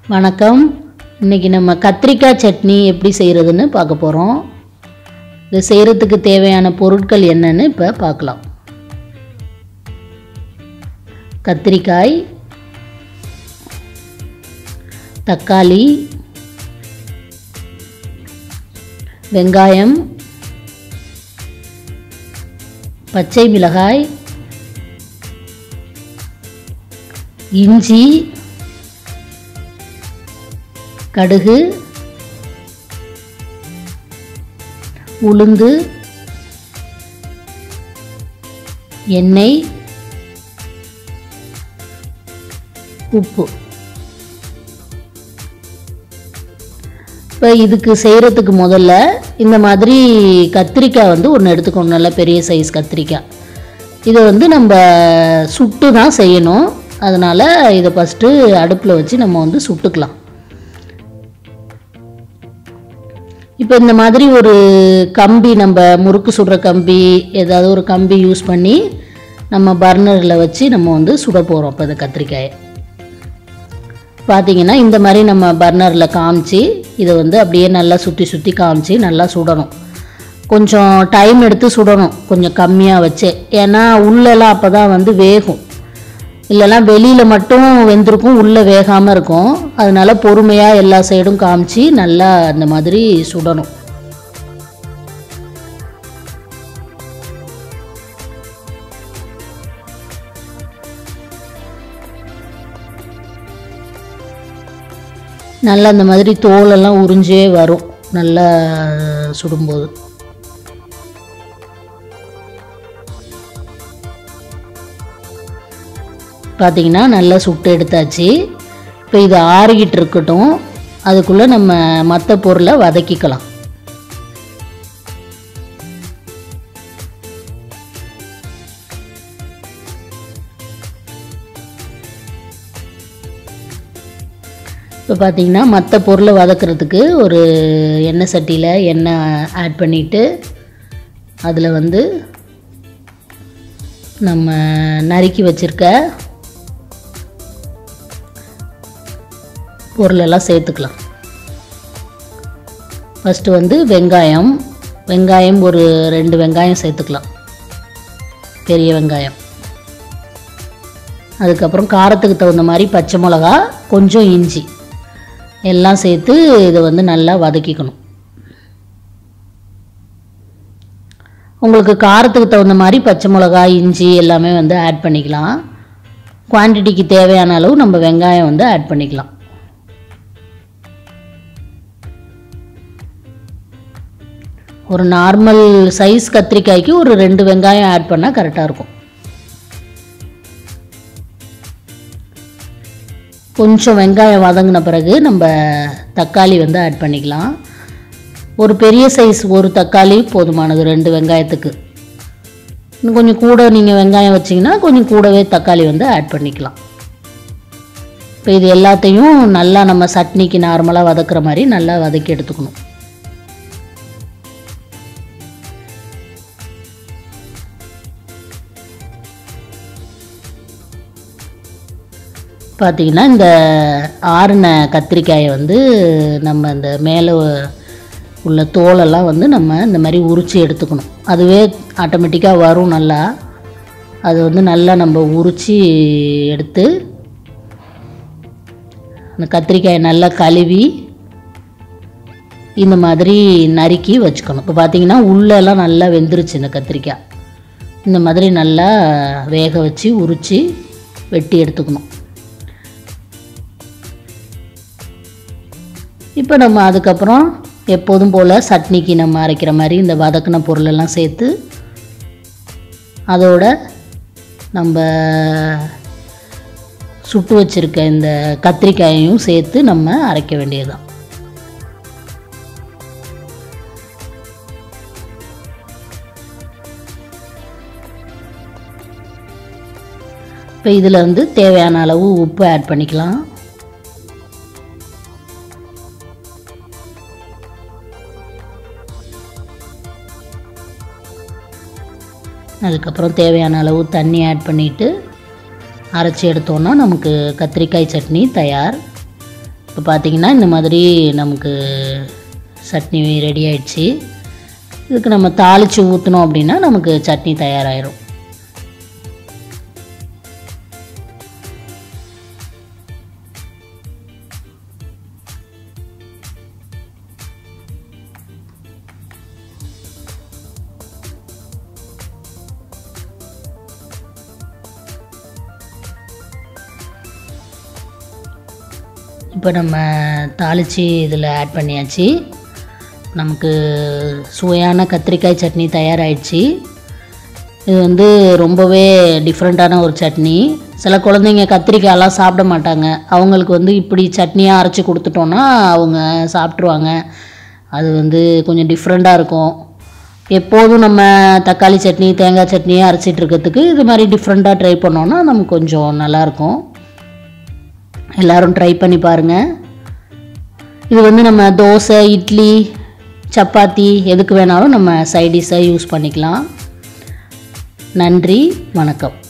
வணக்கம் இன்றைக்கி நம்ம கத்திரிக்காய் சட்னி எப்படி செய்கிறதுன்னு பார்க்க போகிறோம் இது செய்கிறதுக்கு தேவையான பொருட்கள் என்னன்னு இப்போ பார்க்கலாம் கத்திரிக்காய் தக்காளி வெங்காயம் பச்சை மிளகாய் இஞ்சி கடுகு உளுந்து எண்ணெய் உப்பு இப்போ இதுக்கு செய்கிறதுக்கு முதல்ல இந்த மாதிரி கத்திரிக்காய் வந்து ஒன்று எடுத்துக்கணும் நல்ல பெரிய சைஸ் கத்திரிக்காய் இதை வந்து நம்ம சுட்டு தான் செய்யணும் அதனால் இதை ஃபஸ்ட்டு அடுப்பில் வச்சு நம்ம வந்து சுட்டுக்கலாம் இப்போ இந்த மாதிரி ஒரு கம்பி நம்ம முறுக்கு சுடுற கம்பி ஏதாவது ஒரு கம்பி யூஸ் பண்ணி நம்ம பர்னரில் வச்சு நம்ம வந்து சுட போகிறோம் இப்போ இந்த கத்திரிக்காயை பார்த்தீங்கன்னா இந்த மாதிரி நம்ம பர்னரில் காமிச்சு இதை வந்து அப்படியே நல்லா சுற்றி சுற்றி காமிச்சு நல்லா சுடணும் கொஞ்சம் டைம் எடுத்து சுடணும் கொஞ்சம் கம்மியாக வச்சே ஏன்னா உள்ளெல்லாம் அப்போ தான் வந்து வேகும் இல்லைன்னா வெளியில் மட்டும் வெந்திருக்கும் உள்ளே வேகாமல் இருக்கும் அதனால பொறுமையாக எல்லா சைடும் காமிச்சு நல்லா அந்த மாதிரி சுடணும் நல்லா அந்த மாதிரி தோலெல்லாம் உறிஞ்சே வரும் நல்லா சுடும்போது பார்த்தீங்கன்னா நல்லா சுட்டு எடுத்தாச்சு இப்போ இது ஆறிக்கிட்டு இருக்கட்டும் அதுக்குள்ளே நம்ம மற்ற பொருளை வதக்கிக்கலாம் இப்போ பார்த்தீங்கன்னா மற்ற பொருளை வதக்கிறதுக்கு ஒரு எண்ணெய் சட்டியில் எண்ணெய் ஆட் பண்ணிவிட்டு அதில் வந்து நம்ம நறுக்கி வச்சுருக்க பொருளெல்லாம் சேர்த்துக்கலாம் ஃபஸ்ட்டு வந்து வெங்காயம் வெங்காயம் ஒரு ரெண்டு வெங்காயம் சேர்த்துக்கலாம் பெரிய வெங்காயம் அதுக்கப்புறம் காரத்துக்கு தகுந்த மாதிரி பச்சை மிளகா கொஞ்சம் இஞ்சி எல்லாம் சேர்த்து இதை வந்து நல்லா வதக்கிக்கணும் உங்களுக்கு காரத்துக்கு தகுந்த மாதிரி பச்சை மிளகாய் இஞ்சி எல்லாமே வந்து ஆட் பண்ணிக்கலாம் குவான்டிட்டிக்கு தேவையான அளவு நம்ம வெங்காயம் வந்து ஆட் பண்ணிக்கலாம் ஒரு நார்மல் சைஸ் கத்திரிக்காய்க்கு ஒரு ரெண்டு வெங்காயம் ஆட் பண்ணால் கரெக்டாக இருக்கும் கொஞ்சம் வெங்காயம் வதங்கின பிறகு நம்ம தக்காளி வந்து ஆட் பண்ணிக்கலாம் ஒரு பெரிய சைஸ் ஒரு தக்காளி போதுமானது ரெண்டு வெங்காயத்துக்கு இன்னும் கொஞ்சம் கூட நீங்கள் வெங்காயம் வச்சிங்கன்னா கொஞ்சம் கூடவே தக்காளி வந்து ஆட் பண்ணிக்கலாம் இப்போ இது எல்லாத்தையும் நல்லா நம்ம சட்னிக்கு நார்மலாக வதக்குற மாதிரி நல்லா வதக்கி எடுத்துக்கணும் பார்த்திங்கன்னா இந்த ஆறுன கத்திரிக்காயை வந்து நம்ம இந்த மேலே உள்ள தோலெல்லாம் வந்து நம்ம இந்த மாதிரி உரித்து எடுத்துக்கணும் அதுவே ஆட்டோமேட்டிக்காக வரும் நல்லா அது வந்து நல்லா நம்ம உரித்து எடுத்து அந்த கத்திரிக்காயை நல்லா கழுவி இந்த மாதிரி நறுக்கி வச்சுக்கணும் இப்போ பார்த்தீங்கன்னா உள்ளெல்லாம் நல்லா வெந்துருச்சு இந்த கத்திரிக்காய் இந்த மாதிரி நல்லா வேக வச்சு உரித்து வெட்டி எடுத்துக்கணும் இப்போ நம்ம அதுக்கப்புறம் எப்போதும் போல் சட்னிக்கு நம்ம அரைக்கிற மாதிரி இந்த வதக்கின பொருளெல்லாம் சேர்த்து அதோட நம்ம சுட்டு வச்சுருக்க இந்த கத்திரிக்காயையும் சேர்த்து நம்ம அரைக்க வேண்டியதுதான் இப்போ இதில் வந்து தேவையான அளவு உப்பு ஆட் பண்ணிக்கலாம் அதுக்கப்புறம் தேவையான அளவு தண்ணி ஆட் பண்ணிவிட்டு அரைச்சி எடுத்தோன்னா நமக்கு கத்திரிக்காய் சட்னி தயார் இப்போ பார்த்தீங்கன்னா இந்த மாதிரி நமக்கு சட்னி ரெடி ஆயிடுச்சு இதுக்கு நம்ம தாளித்து ஊற்றினோம் அப்படின்னா நமக்கு சட்னி தயாராகிடும் இப்போ நம்ம தாளித்து இதில் ஆட் பண்ணியாச்சு நமக்கு சுவையான கத்திரிக்காய் சட்னி தயாராகிடுச்சு இது வந்து ரொம்பவே டிஃப்ரெண்ட்டான ஒரு சட்னி சில குழந்தைங்க கத்திரிக்காயெல்லாம் சாப்பிட மாட்டாங்க அவங்களுக்கு வந்து இப்படி சட்னியாக அரைச்சி கொடுத்துட்டோன்னா அவங்க சாப்பிட்ருவாங்க அது வந்து கொஞ்சம் டிஃப்ரெண்ட்டாக இருக்கும் எப்போதும் நம்ம தக்காளி சட்னி தேங்காய் சட்னியே அரைச்சிட்டு இருக்கிறதுக்கு இது மாதிரி டிஃப்ரெண்ட்டாக ட்ரை பண்ணோன்னா நமக்கு கொஞ்சம் நல்லாயிருக்கும் எல்லோரும் ட்ரை பண்ணி பாருங்கள் இது வந்து நம்ம தோசை இட்லி சப்பாத்தி எதுக்கு வேணாலும் நம்ம சைடிஷாக யூஸ் பண்ணிக்கலாம் நன்றி வணக்கம்